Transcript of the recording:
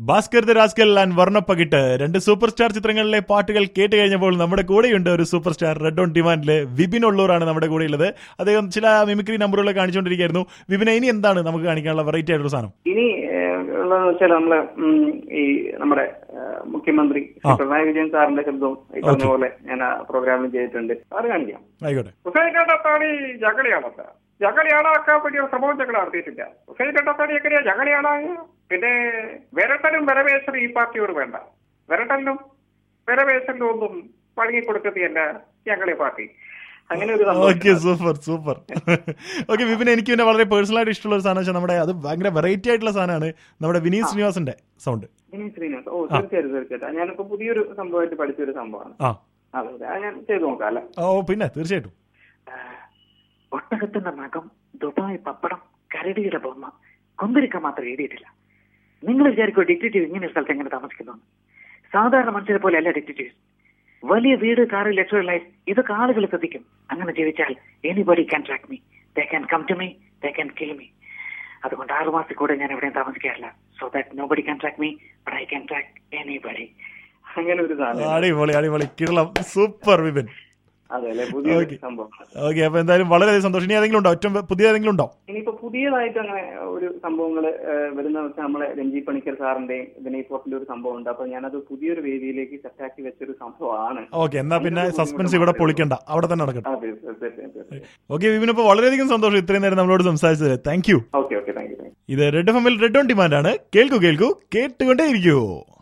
Bhaskar the Rascal and വർണ്ണപ്പകിട്ട് രണ്ട് super star ചിത്രങ്ങളിലെ പാട്ടുകൾ കേട്ട് കഴിഞ്ഞപ്പോൾ നമ്മുടെ കൂടെയുണ്ട് ഒരു സൂപ്പർ സ്റ്റാർ റെഡ് ഓൺ ഡിമാൻഡിലെ വിപിൻ ഉള്ളൂറാണ് നമ്മുടെ കൂടെയുള്ളത് അദ്ദേഹം ചില മിമിക്രി നമ്പറുകൾ കാണിച്ചുകൊണ്ടിരിക്കുകയായിരുന്നു വിപിനെ ഇനി എന്താണ് നമുക്ക് കാണിക്കാനുള്ള വെറൈറ്റി ആയിട്ടുള്ള സാധനം ഇനി ഏഹ്, ഉള്ളതെന്ന് വെച്ചാൽ നമ്മള് ഉം, ഈ നമ്മുടെ ഏഹ്, മുഖ്യമന്ത്രി ശ്രീ പിണറായി വിജയൻ സാറിന്റെ ശബ്ദവും ഈ പറഞ്ഞ പോലെ ഞാൻ ആ പ്രോഗ്രാമിൽ ചെയ്തിട്ടുണ്ട് അത് കാണിക്കാം ആയിക്കോട്ടെ ഹുസൈൻ കണ്ടത്താണി ജഗളിയാണത് ജഗളിയാണാക്കാൻ വേണ്ടി ഒരു ശ്രമവും ഞങ്ങൾ നടത്തിയിട്ടില്ല ഹുസൈൻ കണ്ടത്താണി എങ്ങനെയാ ജഗളിയാണായ പിന്നെ വിരട്ടനും വിരവേശനും ഈ പാർട്ടിയോട് വേണ്ട വിരട്ടലിനും വിരവേശലിനും ഒന്നും വഴങ്ങി കൊടുക്കുന്നതല്ല ഞങ്ങളെ പാർട്ടി അങ്ങനെ ഒരു ഓക്കെ സംഭവം സൂപ്പർ സൂപ്പർ ഓക്കെ വിപിൻ എനിക്ക് പിന്നെ വളരെ പേഴ്സണൽ ആയിട്ട് ഇഷ്ടമുള്ള ഒരു സാധനം വെച്ചാൽ നമ്മുടെ അത് ഭയങ്കര വെറൈറ്റി ആയിട്ടുള്ള സാധനമാണ് നമ്മുടെ വിനീത് ശ്രീനിവാസന്റെ സൗണ്ട് വിനീത് ശ്രീനിവാസ് ഓ തീർച്ചയായിട്ടും തീർച്ചയായിട്ടും ഞാനിപ്പോ പുതിയൊരു സംഭവമായിട്ട് പഠിച്ചൊരു സംഭവമാണ് ആ അതെ അതെ അത് ഞാൻ ചെയ്തു നോക്കാം അല്ലെ ഓ പിന്നെ തീർച്ചയായിട്ടും ഒട്ടകത്തിന്റെ നഖം ദുബായ് പപ്പടം കരടിയുടെ ബൊമ്മ കൊന്തിരിക്ക മാത്രം എഴുതിയിട്ടില്ല നിങ്ങൾ വിചാരിക്കോ ഡിക്റ്റേറ്റീവ് ഇങ്ങനെ ഒരു സ്ഥലത്ത് എങ്ങനെ താമസിക്കുന്നു സാധാരണ മനുഷ്യരെ പോലെ അല്ല ഡിക്റ്റേറ്റീവ് വലിയ വീട് കാറ് ലക്ഷറി ലൈഫ് ഇതൊക്കെ ആളുകൾ ശ്രദ്ധിക്കും അങ്ങനെ ജീവിച്ചാൽ anybody can track me they can come to me they can kill me അതുകൊണ്ട് ആറു മാസത്തിൽ കൂടെ ഞാൻ എവിടെയും താമസിക്കാറില്ല so that nobody can track me but I can track anybody അങ്ങനെ ഒരു സാധനം അടിപൊളി അടിപൊളി കിടളം സൂപ്പർ വിപിൻ അതെ അല്ലെ പുതിയൊരു Okay. സംഭവം ഓക്കെ അപ്പൊ എന്തായാലും വളരെയധികം സന്തോഷം ഇനി ഏതെങ്കിലും ഉണ്ടോ ഏറ്റവും പുതിയ ഏതെങ്കിലും ഉണ്ടോ ഇനിയിപ്പോ പുതിയതായിട്ട് അങ്ങനെ ഒരു സംഭവങ്ങൾ വരുന്ന വെച്ചാൽ നമ്മളെ രഞ്ജി പണിക്കർ സാറിന്റെയും വിനയ് ഫോർട്ടിന്റെ ഒരു സംഭവം ഉണ്ട് അപ്പൊ ഞാനത് പുതിയൊരു വേദിയിലേക്ക് സെറ്റാക്കി വെച്ചൊരു സംഭവമാണ് ഓക്കെ എന്നാ പിന്നെ സസ്പെൻസ് ഇവിടെ പൊളിക്കണ്ട അവിടെ തന്നെ നടക്കട്ടെ അതെ തീർച്ചയായും തീർച്ചയായും ഓക്കെ വിപിൻ ഇപ്പൊ വളരെയധികം സന്തോഷം ഇത്രയും നേരം നമ്മളോട് സംസാരിച്ചത് thank you okay okay thank you ഇത് റെഡ് എഫ് എമ്മിൽ റെഡ് ഓൺ ഡിമാൻഡ് ആണ് കേൾക്കൂ കേൾക്കൂ കേട്ടുകൊണ്ടേ ഇരിക്കൂ